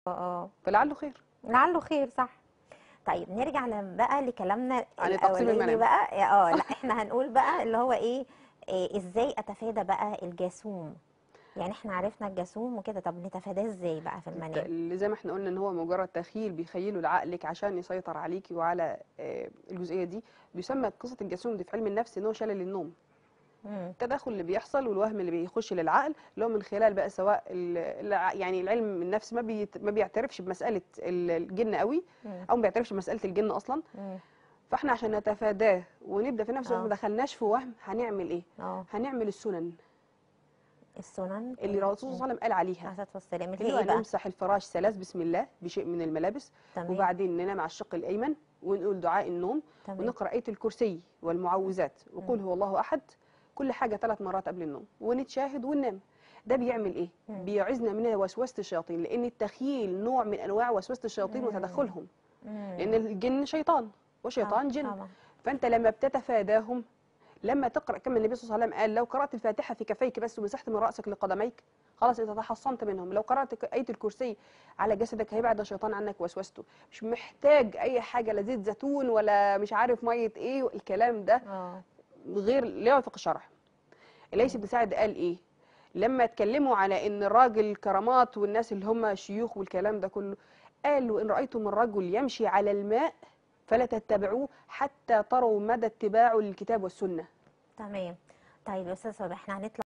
اه فلعله خير لعله خير صح طيب نرجع ل- بقى لكلامنا عن التقسيم الاولاني المنامي. بقى اه لا احنا هنقول بقى اللي هو ايه, إيه ازاي اتفادى بقى الجاسوم يعني احنا عرفنا الجاسوم وكده طب نتفاداه ازاي بقى في المنام اللي زي ما احنا قلنا ان هو مجرد تخيل بيخيله لعقلك عشان يسيطر عليكي وعلى آه، الجزئيه دي بيسمى قصه الجاسوم دي في علم النفس ان هو شلل النوم مم. التدخل اللي بيحصل والوهم اللي بيخش للعقل اللي هو من خلال بقى سواء ال- الع- يعني العلم النفس ما بيت ما بيعترفش بمساله ال- الجن قوي مم. او ما بيعترفش بمساله الجن اصلا مم. فاحنا عشان نتفاداه ونبدا في نفس الوقت آه. ما دخلناش في وهم هنعمل ايه اه هنعمل السنن السنن اللي الرسول صلى الله عليه وسلم قال عليها عليه الصلاه والسلام اللي اللي هي هو ايه بقى نمسح الفراش ثلاث بسم الله بشيء من الملابس تمام وبعدين ننام على الشق الايمن ونقول دعاء النوم تمام ونقرا ايه الكرسي والمعوذات وقل هو الله احد كل حاجه ثلاث مرات قبل النوم ونتشاهد وننام ده بيعمل ايه مم. بيعزنا من وسوسه الشياطين لان التخييل نوع من انواع وسوسه الشياطين مم. وتدخلهم مم. لان الجن شيطان وشيطان آه، جن طبعا فانت لما بتتفاداهم لما تقرا كما النبي صلى الله عليه وسلم قال لو قرات الفاتحه في كفيك بس ومسحت من راسك لقدميك خلاص انت تحصنت منهم لو قرات ك- ايه الكرسي على جسدك هيبعد الشيطان عنك وسوسته مش محتاج اي حاجه لا زيت زيتون ولا مش عارف ميه ايه الكلام ده اه غير لا يوافق الشرع ليس بن سعد قال ايه لما اتكلموا على ان الراجل كرامات والناس اللي هم شيوخ والكلام ده كله قالوا ان رايتم الرجل يمشي على الماء فلا تتبعوه حتى تروا مدى اتباعه للكتاب والسنه تمام طيب يا استاذ صباح احنا هنطلع